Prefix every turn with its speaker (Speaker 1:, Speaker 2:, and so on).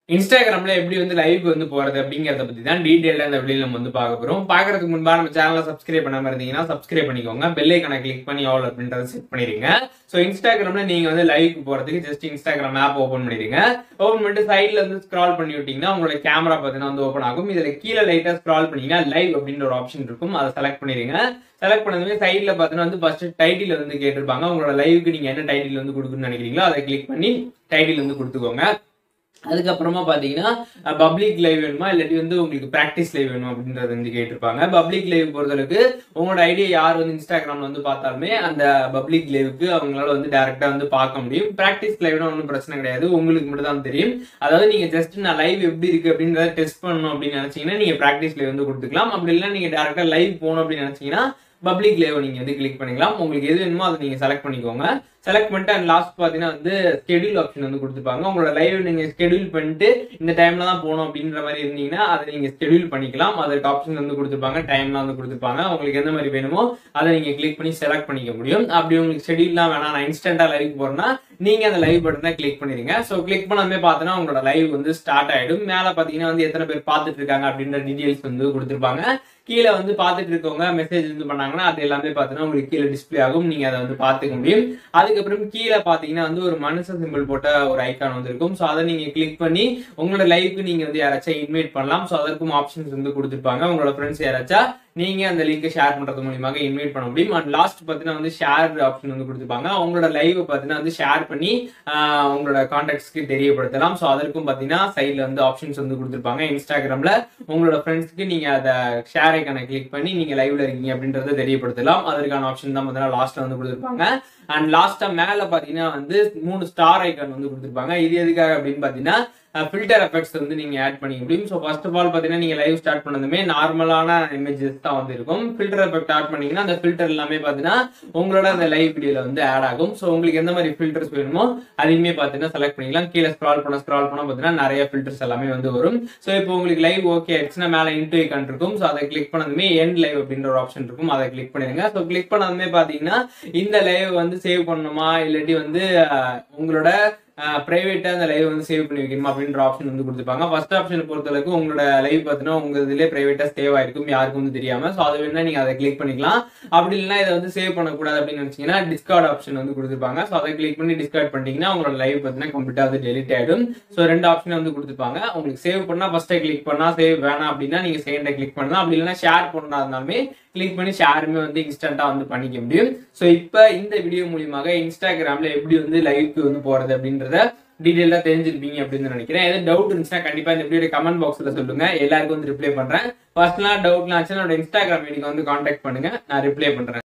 Speaker 1: இன்ஸ்டாகிராம்ல எப்படி வந்து லைவ் வந்து போறது அப்படிங்கறத பத்தி தான் டீடைல்டா இந்த வீடியோ நம்ம வந்து பார்க்க போறோம் பாக்குறதுக்கு முன்பா நம்ம சேனலை சப்ஸ்கிரைப் பண்ணாம இருந்தீங்கன்னா சப்ஸ்கிரைப் பண்ணிக்கோங்க பெல் ஐக்கனை கிளிக் பண்ணி ஆல் அப்படின்றத செட் பண்ணிடுங்க சோ இன்ஸ்டாகிராம்ல நீங்க வந்து லைவ் போறதுக்கு ஜஸ்ட் இன்ஸ்டாகிராம் ஆப் ஓபன் பண்ணிடுங்க ஓபன் பண்ணிட்டு சைட்ல வந்து ஸ்க்ரால் பண்ணி விட்டீங்கன்னா உங்களோட கேமரா பார்த்தீங்கன்னா வந்து ஓப்பன் ஆகும் இதுல கீழே லைட்டா ஸ்க்ரால் பண்ணீங்கன்னா லைவ் அப்படின்ற ஒரு ஆப்ஷன் இருக்கும் அதை செலக்ட் பண்ணிடுங்க செலக்ட் பண்ணதுமே சைட்ல பார்த்தீங்கன்னா வந்து ஃபர்ஸ்ட் டைட்டில் வந்து கேட்டிருப்பாங்க உங்களோட லைவுக்கு நீங்க என்ன டைட்டில் வந்து கொடுக்கணும்னு நினைக்கிறீங்களோ அதை கிளிக் பண்ணி டைட்டில் வந்து கொடுத்துக்கோங்க அதுக்கப்புறமா பாத்தீங்கன்னா பப்ளிக் லைவ் வேணுமா இல்லாட்டி வந்து உங்களுக்கு ப்ராக்டிஸ் லைவ் வேணுமா அப்படின்றது வந்து கேட்டிருப்பாங்க பப்ளிக் லைவ் பொறுத்தளவுக்கு உங்களோட ஐடியா யார் வந்து இன்ஸ்டாகிராம்ல வந்து பார்த்தாலுமே அந்த பப்ளிக் லைவுக்கு அவங்களால வந்து டைரக்டா வந்து பார்க்க முடியும் ப்ராக்டிஸ் லைவ்னா ஒன்றும் பிரச்சனை கிடையாது உங்களுக்கு மட்டும் தான் தெரியும் அதாவது நீங்க ஜஸ்ட் நான் லைவ் எப்படி இருக்கு அப்படின்றத டெஸ்ட் பண்ணணும் அப்படின்னு நினைச்சீங்கன்னா நீங்க ப்ராக்டிஸ் லைவ் வந்து கொடுத்துக்கலாம் அப்படி இல்லை நீங்க டேரக்டா லைவ் போகணும் அப்படின்னு நினைச்சீங்கன்னா பப்ளிக் லைவ் நீங்க வந்து கிளிக் பண்ணிக்கலாம் உங்களுக்கு எது வேணுமோ அதை நீங்க செலக்ட் பண்ணிக்கோங்க செலக்ட் பண்ணிட்டு அண்ட் லாஸ்ட் பாத்தீங்கன்னா வந்து ஸ்கெடியூல் ஆப்ஷன் வந்து கொடுத்துருப்பாங்க உங்களோட லைவ் நீங்க ஸ்கெடியூல் பண்ணிட்டு இந்த டைம்ல தான் போகணும் அப்படின்ற மாதிரி இருந்தீங்கன்னா அதை நீங்க ஸ்கெடியூல் பண்ணிக்கலாம் அதற்கு ஆப்ஷன் வந்து கொடுத்துருப்பாங்க டைம்லாம் வந்து கொடுத்துருப்பாங்க உங்களுக்கு எந்த மாதிரி வேணுமோ அதை நீங்க கிளிக் பண்ணி செலக்ட் பண்ணிக்க முடியும் அப்படி உங்களுக்கு ஷெடியூல்லாம் வேணாம் நான் இன்ஸ்டன்டா லைவ் போறேன்னா நீங்க அந்த லைவ் பட்டனை கிளிக் பண்ணிருங்க ஸோ கிளிக் பண்ணாமே பார்த்தோன்னா உங்களோட லைவ் வந்து ஸ்டார்ட் ஆயிடும் மேல பாத்தீங்கன்னா வந்து எத்தனை பேர் பார்த்துட்டு இருக்காங்க அப்படின்ற டீடைல்ஸ் வந்து கொடுத்துருப்பாங்க கீழே வந்து பார்த்துட்டு இருக்கவங்க மெசேஜ் வந்து பண்ணாங்கன்னா அது எல்லாமே பார்த்தீங்கன்னா உங்களுக்கு கீழே டிஸ்பிளே ஆகும் நீங்க அதை வந்து பார்த்துக்க முடியும் அதுக்கப்புறம் கீழே பாத்தீங்கன்னா வந்து ஒரு மனுஷ சிம்பிள் போட்ட ஒரு ஐக்கான் வந்து இருக்கும் ஸோ அதை நீங்க கிளிக் பண்ணி உங்களோட லைவ்க்கு நீங்க வந்து யாராச்சும் இன்வைட் பண்ணலாம் ஸோ அதற்கும் ஆப்ஷன்ஸ் வந்து கொடுத்துருப்பாங்க உங்களோட ஃப்ரெண்ட்ஸ் யாராச்சும் நீங்க அந்த லிங்கை ஷேர் பண்றது மூலியமாக இன்வைட் பண்ண முடியும் அண்ட் லாஸ்ட் பார்த்தீங்கன்னா வந்து ஷேர் ஆப்ஷன் வந்து கொடுத்துருப்பாங்க உங்களோட லைவ் பார்த்தீங்கன்னா வந்து ஷேர் பண்ணி ஆஹ், உங்களோட கான்டாக்ட்ஸ்க்கு தெரியப்படுத்தலாம் ஸோ அதற்கும் பார்த்தீங்கன்னா சைட்ல வந்து ஆப்ஷன்ஸ் வந்து கொடுத்துருப்பாங்க இன்ஸ்டாகிராம்ல உங்களோட ஃப்ரெண்ட்ஸ்க்கு நீங்க அதை ஷேர் ஐக்கானை கிளிக் பண்ணி நீங்க லைவ்ல இருக்கீங்க அப்படின்றத தெரியப்படுத்தலாம் அதற்கான ஆப்ஷன் தான் பார்த்தீங்கன்னா லாஸ்ட்ல வந்து கொடுத்துருப்பாங்க அண்ட் லாஸ்டா மேல பாத்தீங்கன்னா வந்து மூணு ஸ்டார் ஐக்கான் வந்து கொடுத்துருப்பாங்க இது எதுக்காக அப்படின்னு பாத்தீங்கன்னா ஃபில்டர் எஃபெக்ட்ஸ் வந்து நீங்க ஆட் பண்ணிக்க முடியும் ஸோ ஃபர்ஸ்ட் ஆஃப் ஆல் பாத்தீங்கன்னா நீங்க லைவ் ஸ்டார்ட் பண்ணதுமே நார்மலான இமேஜஸ் தான் வந்து இருக்கும் ஃபில்டர் எஃபெக்ட் ஆட் பண்ணீங்கன்னா அந்த ஃபில்டர் எல்லாமே பாத்தீங்கன்னா உங்களோட அந்த லைவ் வீடியோல வந்து ஆட் ஆகும் ஸோ உங்களுக்கு எந்த மாதிரி ஃபில்டர்ஸ் வேணுமோ அதையுமே பாத்தீங்கன்னா செலக்ட் பண்ணிக்கலாம் கீழே ஸ்க்ரால் பண்ண ஸ்க்ரால் பண்ண பாத்தீங்கன்னா நிறைய ஃபில்டர்ஸ் எல்லாமே வந்து வரும் ஸோ இப்போ உங்களுக்கு லைவ் ஓகே ஆயிடுச்சுன்னா மேல இன்டூ ஐக்கான் இருக்கும் ஸோ அதை கிளிக் பண்ணதுமே எண்ட் லைவ் அப்படின்ற ஒரு ஆப்ஷன் இருக்கும் அதை கிளிக் பண்ணிடுங்க ஸோ கிளிக் பண்ணதுமே பாத்தீங்கன்னா இந்த லைவ் வந்து சேவ் பண்ணணுமா இல்லாட்டி வந்து அஹ், உங்களோட பிரைவேட்டா அந்த லைவ் வந்து சேவ் பண்ணி வைக்கணுமா அப்படின்ற ஆப்ஷன் வந்து கொடுத்துருப்பாங்க ஃபர்ஸ்ட் ஆப்ஷன் பொறுத்தளவுக்கு உங்களோட லைவ் பார்த்தீங்கன்னா உங்க இதுல பிரைவேட்டா சேவ் ஆயிருக்கும் யாருக்கும் வந்து தெரியாம ஸோ அது வேணா நீங்க அதை கிளிக் பண்ணிக்கலாம் அப்படி இல்லைன்னா இதை வந்து சேவ் பண்ணக்கூடாது அப்படின்னு நினைச்சீங்கன்னா டிஸ்கார்ட் ஆப்ஷன் வந்து கொடுத்துருப்பாங்க ஸோ அதை கிளிக் பண்ணி டிஸ்கார்ட் பண்ணிட்டீங்கன்னா உங்களோட லைவ் பார்த்தீங்கன்னா கம்ப்ளீட்டா வந்து டெலிட் ஆயிடும் ஸோ ரெண்டு ஆப்ஷன் வந்து கொடுத்துருப்பாங்க உங்களுக்கு சேவ் பண்ணா ஃபர்ஸ்ட் கிளிக் பண்ணா சேவ் வேணாம் அப்படின்னா நீங்க செகண்டை கிளிக் பண்ணலாம் அப்படி இல்லைன்னா ஷேர் பண்ணாருந்தாலுமே கிளிக் பண்ணி ஷேருமே வந்து இன்ஸ்டன்டா வந்து பண்ணிக்க முடியும் ஸோ இப்போ இந்த வீடியோ மூலியமாக இன்ஸ்டாகிராம்ல எப்படி வந்து லைவ்க்கு வந்து போறது அப்படின்றத டீடைலா தெரிஞ்சிருப்பீங்க அப்படின்னு நினைக்கிறேன் எதாவது டவுட் இருந்துச்சுன்னா கண்டிப்பா இந்த வீடியோ கமெண்ட் பாக்ஸ்ல சொல்லுங்க எல்லாருக்கும் வந்து ரிப்ளை பண்றேன் ஃபர்ஸ்ட்லாம் டவுட்லாம் ஆச்சுன்னா என்னோட இன்ஸ்டாகிராம் ஐடிக்கு வந்து காண்டாக்ட் பண்ணுங்க நான் ரிப்ளை பண்றேன்